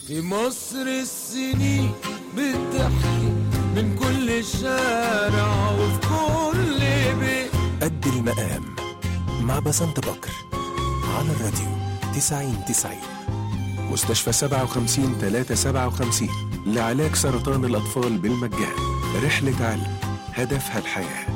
في مصر السنين بتحكي من كل شارع وفي كل بيت قد المقام مع بسنت بكر على الراديو 90 90 مستشفى 57 357 لعلاج سرطان الأطفال بالمجان رحلة علم هدفها الحياه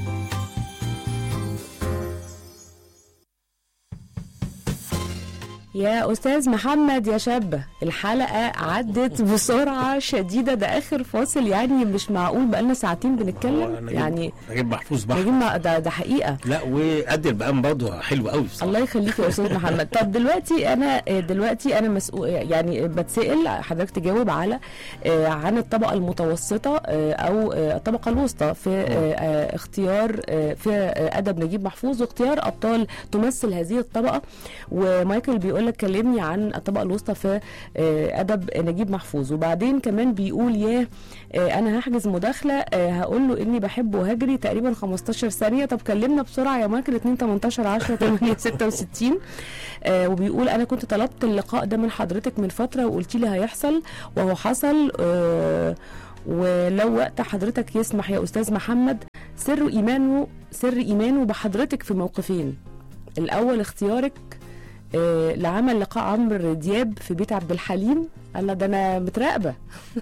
يا استاذ محمد يا شابه الحلقه عدت بسرعه شديده ده اخر فاصل يعني مش معقول بقالنا ساعتين بنتكلم يعني نجيب محفوظ بحر نجيب مع- ده, ده حقيقه لا وقد المقام برضه حلو قوي بصراحه الله يخليك يا استاذ محمد طب دلوقتي انا دلوقتي انا مسؤول يعني بتسال حضرتك تجاوب على آه، عن الطبقه المتوسطه آه، او آه، الطبقه الوسطى في آه، آه، اختيار آه، في آه، ادب نجيب محفوظ واختيار ابطال تمثل هذه الطبقه ومايكل بيقول لك كلمني عن الطبقه الوسطى في آه، ادب نجيب محفوظ وبعدين كمان بيقول يا آه، انا هحجز مداخله آه، هقول له اني بحبه وهجري تقريبا 15 ثانيه طب كلمنا بسرعه يا مايكل 2 18 10 8 66 آه، وبيقول انا كنت طلبت اللقاء ده من حضرتك من فتره وقلت لي هيحصل وهو حصل آه، ولو وقت حضرتك يسمح يا استاذ محمد سر ايمانه سر ايمانه بحضرتك في موقفين الاول اختيارك آه، لعمل لقاء عمرو دياب في بيت عبد الحليم قال لا ده انا متراقبه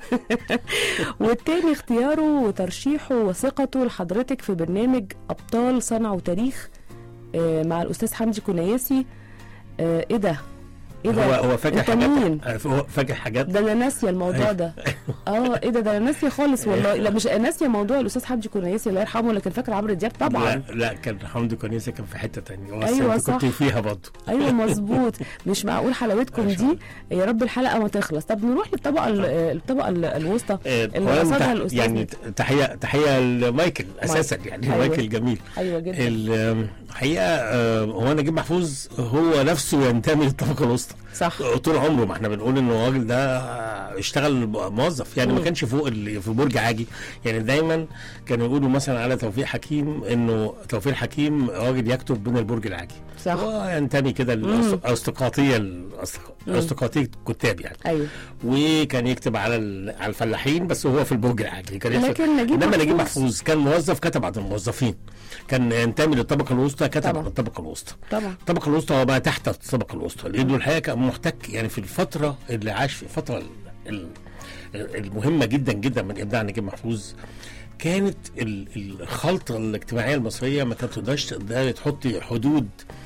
والتاني اختياره وترشيحه وثقته لحضرتك في برنامج ابطال صنعوا تاريخ آه، مع الاستاذ حمدي كنيسي آه، ايه ده ايه ده هو هو فاكر انت حاجات مين هو فاكر حاجات ده انا ناسيه الموضوع ده اه ايه ده ده انا ناسيه خالص والله لا مش ناسيه موضوع الاستاذ حمدي كنيسي الله يرحمه لكن فاكر عمرو دياب طبعا لا, لا كان حمدي كنيسه كان في حته تانية بس أيوة انت كنت صح. فيها برضه ايوه مظبوط مش معقول حلاوتكم ما شاء دي يا رب الحلقه ما تخلص طب نروح للطبقه ال- الطبقه ال- الوسطى آه، اللي أولاً قصدها تح- الاستاذ يعني تحيه تحيه لمايكل اساسا يعني أيوة. مايكل جميل ايوه جدا الحقيقه آه، هو نجيب محفوظ هو نفسه ينتمي للطبقه الوسطى صح طول عمره ما احنا بنقول ان الراجل ده اشتغل موظف يعني ما مم. كانش فوق ال- في برج عاجي يعني دايما كانوا يقولوا مثلا على توفيق حكيم انه توفيق حكيم راجل يكتب بين البرج العاجي صح هو ينتمي كده للاستقراطيه الاستقراطيه الكتاب يعني ايوه وكان يكتب على ال- على الفلاحين بس هو في البرج العاجي كان يكتب لكن نجيب انما نجيب محفوظ- محفوظ كان موظف كتب عن الموظفين كان ينتمي للطبقه الوسطى كتب طبعا. عن الطبقه الوسطى طبعا الطبقه الوسطى وما تحت الطبقه الوسطى لانه الحقيقه كان محتك يعني في الفتره اللي عاش في الفتره ال- ال- المهمه جدا جدا من ابداع نجيب محفوظ كانت ال- الخلطه الاجتماعيه المصريه ما كانت تقدرش تقدري تحطي حدود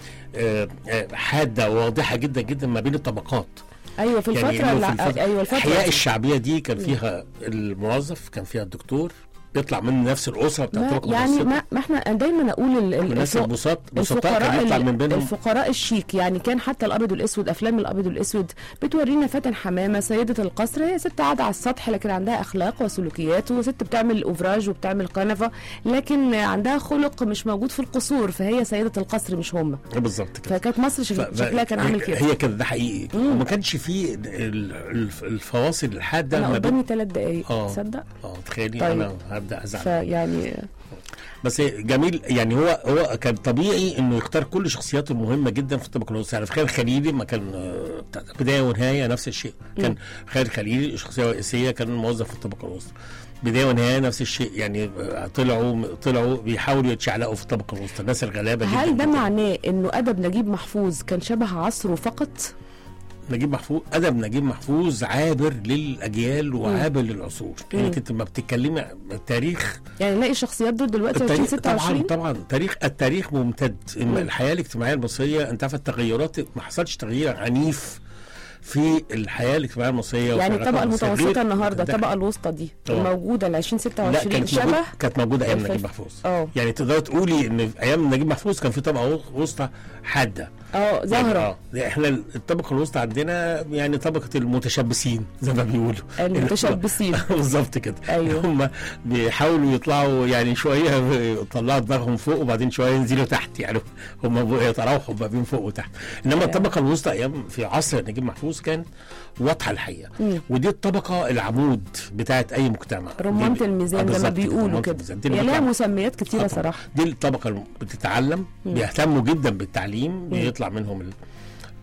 آه، آه، حاده واضحه جدا جدا ما بين الطبقات ايوه في الفتره إنه الع- في الفترة- ايوه الفتره الحياه الشعبيه دي كان فيها الموظف كان فيها الدكتور بيطلع من نفس الاسره بتاعت ما الطبقه يعني المتوسطة. ما, ما احنا دايما اقول ال- ال- الناس الفوق- البساط بسطاء الفقراء كان يطلع ال- من بينهم الفقراء الشيك يعني كان حتى الابيض والاسود افلام الابيض والاسود بتورينا فاتن حمامه سيده القصر هي ست قاعده على السطح لكن عندها اخلاق وسلوكيات وست بتعمل اوفراج وبتعمل كنفه لكن عندها خلق مش موجود في القصور فهي سيده القصر مش هم بالظبط كده فكانت مصر ف- شك- ف- شكلها كان عامل كده هي كده ده حقيقي مم. وما كانش فيه ال- ال- الفواصل الحاده انا ما بين قدامي ثلاث دقايق آه. تصدق اه تخيلي طيب. انا هبدا ازعل فيعني بس جميل يعني هو هو كان طبيعي انه يختار كل شخصياته المهمه جدا في الطبقه الوسطى يعني في خالد خليلي ما كان آه، بتاع بدايه ونهايه نفس الشيء كان خالد خليلي شخصيه رئيسيه كان موظف في الطبقه الوسطى بدايه ونهايه نفس الشيء يعني آه، طلعوا طلعوا بيحاولوا يتشعلقوا في الطبقه الوسطى الناس الغلابه جدا هل ده جداً. معناه انه ادب نجيب محفوظ كان شبه عصره فقط؟ نجيب محفوظ ادب نجيب محفوظ عابر للاجيال وعابر للعصور يعني انت ما بتتكلمي عن التاريخ يعني نلاقي الشخصيات دول دلوقتي 20 التاريخ طبعا 26 طبعا تاريخ التاريخ ممتد اما الحياه الاجتماعيه المصريه انت عارف التغيرات ما حصلش تغيير عنيف في الحياه الاجتماعيه المصريه وفي يعني العلاقات الطبقه المصرية المتوسطه غير النهارده ده- الطبقه الوسطى دي طبعا. الموجوده ال 20 لا 26 كانت شبه موجودة كانت موجوده ايام الف- نجيب محفوظ اه يعني تقدر تقولي ان في ايام نجيب محفوظ كان في طبقه وسطى حاده اه يعني ظاهره اه احنا الطبقه الوسطى عندنا يعني طبقه المتشبثين زي ما بيقولوا المتشبثين بالظبط كده أيوه. هم بيحاولوا يطلعوا يعني شويه يطلعوا دماغهم فوق وبعدين شويه ينزلوا تحت يعني هم يتراوحوا ما بين فوق وتحت انما أيوه. الطبقه الوسطى ايام في عصر نجيب محفوظ كانت واضحه الحقيقه مم. ودي الطبقه العمود بتاعت اي مجتمع رمانة دي- الميزان آه زي ما بالظبط كده، بيقولوا رمانة كده الميزان. دي هي اللي لها بتطلع- مسميات كتيره آه طبعاً. صراحه دي الطبقه اللي بتتعلم بيهتموا جدا بالتعليم بيطلع منهم ال...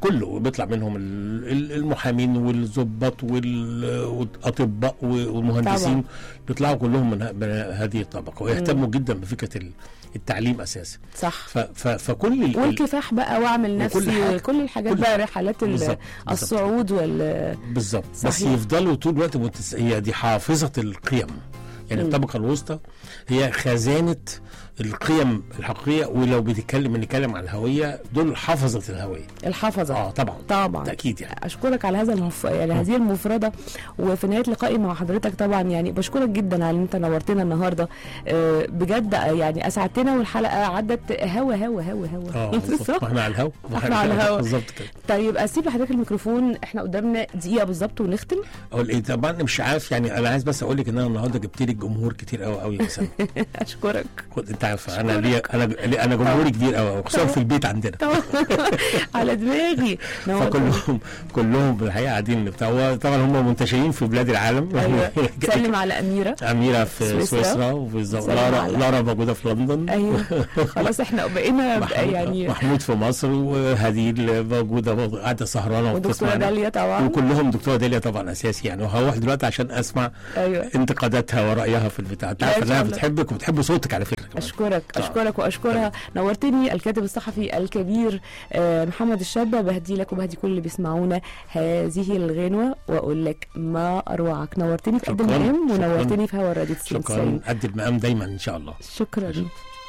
كله بيطلع منهم ال- ال- المحامين والظباط وال- والاطباء والمهندسين طبعا. بيطلعوا كلهم من ه- من هذه الطبقه ويهتموا جدا بفكره ال- التعليم اساسا صح ف ف فكل ال- ال- والكفاح بقى واعمل وكل نفسي حاجة. وكل الحاجات كل بقى حاجة. رحلات ال- بالظبط، بالظبط. الصعود وال بالظبط بس صحيح. يفضلوا طول الوقت متس... هي دي حافظه القيم يعني مم. الطبقه الوسطى هي خزانه القيم الحقيقيه ولو بنتكلم بنتكلم عن الهويه دول حفظه الهويه الحفظه اه طبعا طبعا تاكيد يعني اشكرك على هذا المف... يعني هذه المفرده وفي نهايه لقائي مع حضرتك طبعا يعني بشكرك جدا على ان انت نورتنا النهارده آه، بجد يعني اسعدتنا والحلقه عدت هوا هوا هوا هوا اه بالظبط. واحنا على الهوا إحنا على الهوا. بالظبط كده طيب اسيب لحضرتك الميكروفون احنا قدامنا دقيقه بالظبط ونختم اقول ايه طبعا مش عارف يعني انا عايز بس اقول لك ان انا النهارده جبت لك جمهور كتير قوي قوي مثلا اشكرك كنت انت عارف انا ليا انا انا جمهوري كبير قوي خصوصا في البيت عندنا طبعا على دماغي نورتني. فكلهم كلهم في الحقيقه قاعدين بتاع هو طبعا هم منتشرين في بلاد العالم ايوه سلم على اميره اميره في سويسرا. سويسرا وفي ز- سلام لارا على- لارا موجوده في لندن ايوه خلاص احنا بقينا محمود, يعني محمود في مصر وهديل موجوده برضه قاعده سهرانه ودكتوره وبتسمعنا داليا طبعا وكلهم دكتوره داليا طبعا اساسي يعني وهروح دلوقتي عشان اسمع ايوه انتقاداتها ورايها في البتاع انت لا، عارف إن شاء انها الله. بتحبك وبتحب صوتك على فكره كمان اشكرك آه. اشكرك واشكرها نورتني الكاتب الصحفي الكبير آه، محمد الشابه بهدي لك وبهدي كل اللي بيسمعونا هذه الغنوه واقول لك ما اروعك نورتني في قد شكراً، المقام شكراً. ونورتني في هوا الراديو 90 شكرا قد المقام دايما ان شاء الله شكرا